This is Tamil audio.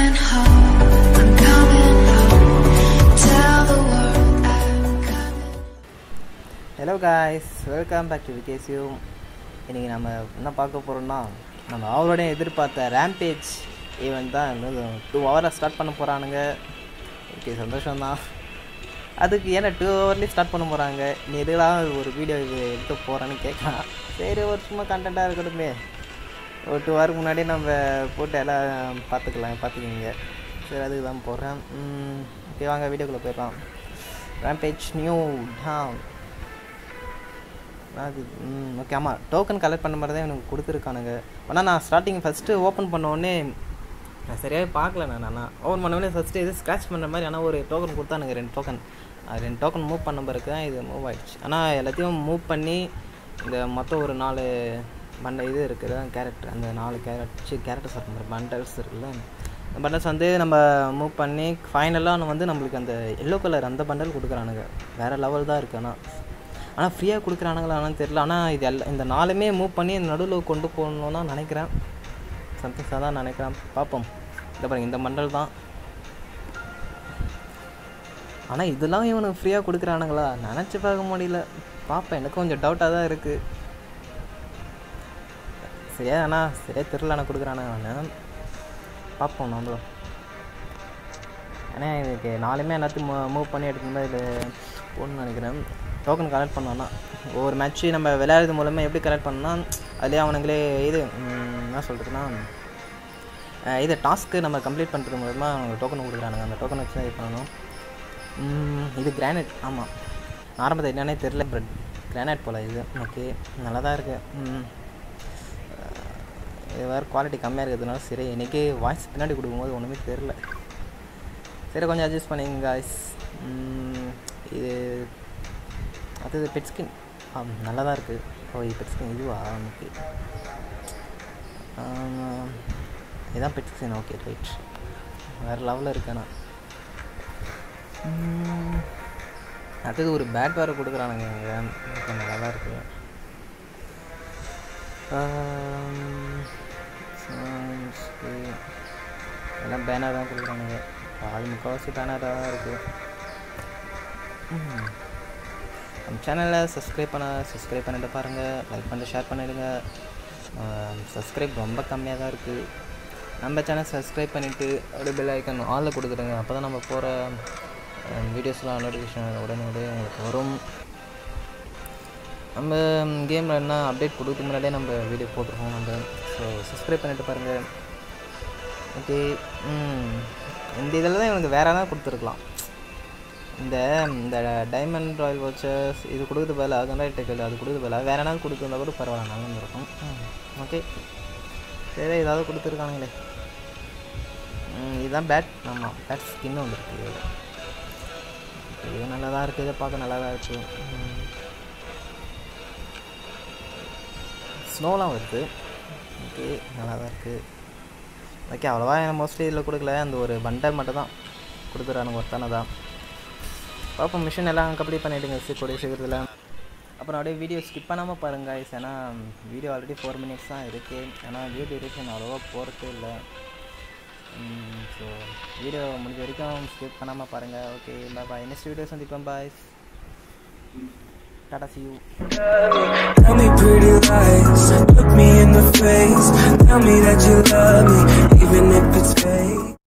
coming home. I'm coming home. Tell the world I'm coming. Hello guys welcome back to விகேசியூ இன்றைக்கி நம்ம என்ன பார்க்க போகிறோம்னா நம்ம அவரோட எதிர்பார்த்த ரேம்பேஜ் ஈவெண்ட் தான் இன்னும் டூ ஹவரில் ஸ்டார்ட் பண்ண போகிறானுங்க ஓகே சந்தோஷம்தான் அதுக்கு ஏன்னா டூ ஹவர்லேயே ஸ்டார்ட் பண்ண போகிறாங்க நீ எதுலாம் ஒரு வீடியோ இது எடுத்து போகிறேன்னு கேட்கலாம் சரி ஒரு சும்மா கண்டென்ட்டாக இருக்கட்டுமே ஒரு டூ ஹவருக்கு முன்னாடியே நம்ம போட்டு எல்லாம் பார்த்துக்கலாம் பார்த்துக்கிங்க சரி அதுக்கு தான் போடுறேன் ஓகே வாங்க வீடியோக்குள்ளே போயிடலாம் ரேம்பேஜ் நியூ டவுன் அது ம் ஓகே ஆமாம் டோக்கன் கலெக்ட் பண்ண மாதிரி தான் எனக்கு கொடுத்துருக்கானுங்க ஆனால் நான் ஸ்டார்டிங் ஃபஸ்ட்டு ஓப்பன் பண்ண உடனே நான் சரியாகவே பார்க்கல நான் ஆனால் ஓப்பன் பண்ண உடனே ஃபஸ்ட்டு இது ஸ்க்ராச் பண்ணுற மாதிரி ஆனால் ஒரு டோக்கன் கொடுத்தானுங்க ரெண்டு டோக்கன் அது ரெண்டு டோக்கன் மூவ் பண்ண பிறகு தான் இது மூவ் ஆயிடுச்சு ஆனால் எல்லாத்தையும் மூவ் பண்ணி இந்த மொத்தம் ஒரு நாலு பண்ட இது இருக்குது கேரக்டர் அந்த நாலு கேரட் கேரக்டர்ஸ் இருக்கிற மாதிரி பண்டல்ஸ் இருக்குல்ல அந்த பண்டல்ஸ் வந்து நம்ம மூவ் பண்ணி ஃபைனலாக வந்து நம்மளுக்கு அந்த எல்லோ கலர் அந்த பண்டல் கொடுக்குறானுங்க வேறு லெவல் தான் இருக்குது ஆனால் ஆனால் ஃப்ரீயாக கொடுக்குறானுங்களான்னு தெரில ஆனால் இது எல்லாம் இந்த நாலுமே மூவ் பண்ணி நடுவில் கொண்டு போகணுன்னு தான் நினைக்கிறேன் சந்தோஷம் தான் நினைக்கிறேன் பார்ப்போம் இந்த பாருங்க இந்த மண்டல் தான் ஆனால் இதெல்லாம் இவனுக்கு ஃப்ரீயாக கொடுக்குறானுங்களா நினச்சி பார்க்க முடியல பார்ப்பேன் எனக்கு கொஞ்சம் டவுட்டாக தான் இருக்குது சரியா அண்ணா சரியா தெரில ஆனால் கொடுக்குறானுங்க பார்ப்போம் நம்மளும் ஏன்னா இதுக்கு நாலுமே எல்லாத்தையும் மூவ் பண்ணி எடுக்கும்போது இது போகணும்னு நினைக்கிறேன் டோக்கன் கலெக்ட் பண்ணோன்னா ஒவ்வொரு மேட்ச்சு நம்ம விளையாடுறது மூலமாக எப்படி கலெக்ட் பண்ணோம்னா அதுலேயே அவனுங்களே இது ம், என்ன சொல்கிறதுன்னா இது டாஸ்க்கு நம்ம கம்ப்ளீட் பண்ணுறது மூலமாக அவங்க டோக்கன் கொடுக்குறானுங்க அந்த டோக்கன் வச்சு தான் இது பண்ணணும் ம், இது கிரானைட் ஆமாம் ஆரம்பத்தில் என்னன்னே தெரில பட் கிரானைட் போல் இது ஓகே நல்லா தான் இருக்குது இது வேறு குவாலிட்டி கம்மியாக இருக்கிறதுனால சரி இன்றைக்கி வாய்ஸ் பின்னாடி கொடுக்கும்போது ஒன்றுமே தெரில சரி கொஞ்சம் அட்ஜஸ்ட் பண்ணிங்க காய்ஸ் இது அடுத்தது பெட் ஸ்கின் ஆ நல்லா தான் இருக்குது ஓ இது பெட் ஸ்கின் இதுவா ஓகே இதுதான் பெட் ஸ்கின் ஓகே ரைட் வேறு லெவலில் இருக்கேண்ணா அடுத்தது ஒரு பேட் வேறு கொடுக்குறானுங்க இங்கே ஓகே நல்லா தான் இருக்குது எல்லாம் பேனர் தான் கொடுக்குறானுங்க பாதி முக்கால்வாசி பேனராக தான் இருக்குது நம்ம சேனலை சப்ஸ்கிரைப் பண்ண சப்ஸ்கிரைப் பண்ணிட்டு பாருங்கள் லைக் பண்ணிட்டு ஷேர் பண்ணிவிடுங்க சப்ஸ்கிரைப் ரொம்ப கம்மியாக தான் இருக்குது நம்ம சேனல் சப்ஸ்கிரைப் பண்ணிவிட்டு அப்படியே பெல் ஐக்கன் ஆலில் கொடுக்குறேங்க அப்போ தான் நம்ம போகிற வீடியோஸ்லாம் நோட்டிஃபிகேஷன் உடனே உடனே உங்களுக்கு வரும் நம்ம கேமில் என்ன அப்டேட் கொடுக்க முன்னாடியே நம்ம வீடியோ போட்டுருக்கோம் நம்ம ஸோ சப்ஸ்கிரைப் பண்ணிட்டு பாருங்கள் ஓகே ம் இந்த இதில் தான் இவனுக்கு வேறு தான் கொடுத்துருக்கலாம் இந்த இந்த டைமண்ட் ராயல் வாட்சர்ஸ் இது கொடுக்குறது பதில் அகண்டாய் டெக்கல் அது கொடுக்குறது பதில் வேறு என்ன கொடுத்துருந்தா கூட பரவாயில்ல நல்லா இருந்திருக்கும் ஓகே சரி ஏதாவது கொடுத்துருக்கானுங்களே ம், இதுதான் பேட் ஆமாம் பேட் ஸ்கின்னு ஒன்று இருக்குது இதோட இது நல்லா தான் இருக்குது இதை பார்க்க நல்லா தான் இருக்குது ஸ்னோலாம் வருது ஓகே நல்லா தான் இருக்குது ஓகே அவ்வளோவா மோஸ்ட்லி இதில் கொடுக்கல அந்த ஒரு பண்டல் மட்டும் தான் கொடுத்துறானுங்க ஒருத்தானே தான் பார்ப்போம் மிஷின் எல்லாம் கம்ப்ளீட் பண்ணிவிடுங்க சி கூடிய சீக்கிரத்தில் அப்புறம் அப்படியே வீடியோ ஸ்கிப் பண்ணாமல் பாருங்க guys. ஏன்னா வீடியோ ஆல்ரெடி ஃபோர் மினிட்ஸ் தான் இருக்குது ஏன்னா வீடியோ டியூரேஷன் அவ்வளோவா போகிறதே இல்லை ஸோ வீடியோ முடிஞ்ச வரைக்கும் ஸ்கிப் பண்ணாமல் பாருங்கள் okay bye bye next video சந்திப்போம் பாய் டாடா see you Tell me pretty lies, look me in the face. Tell me that you love me,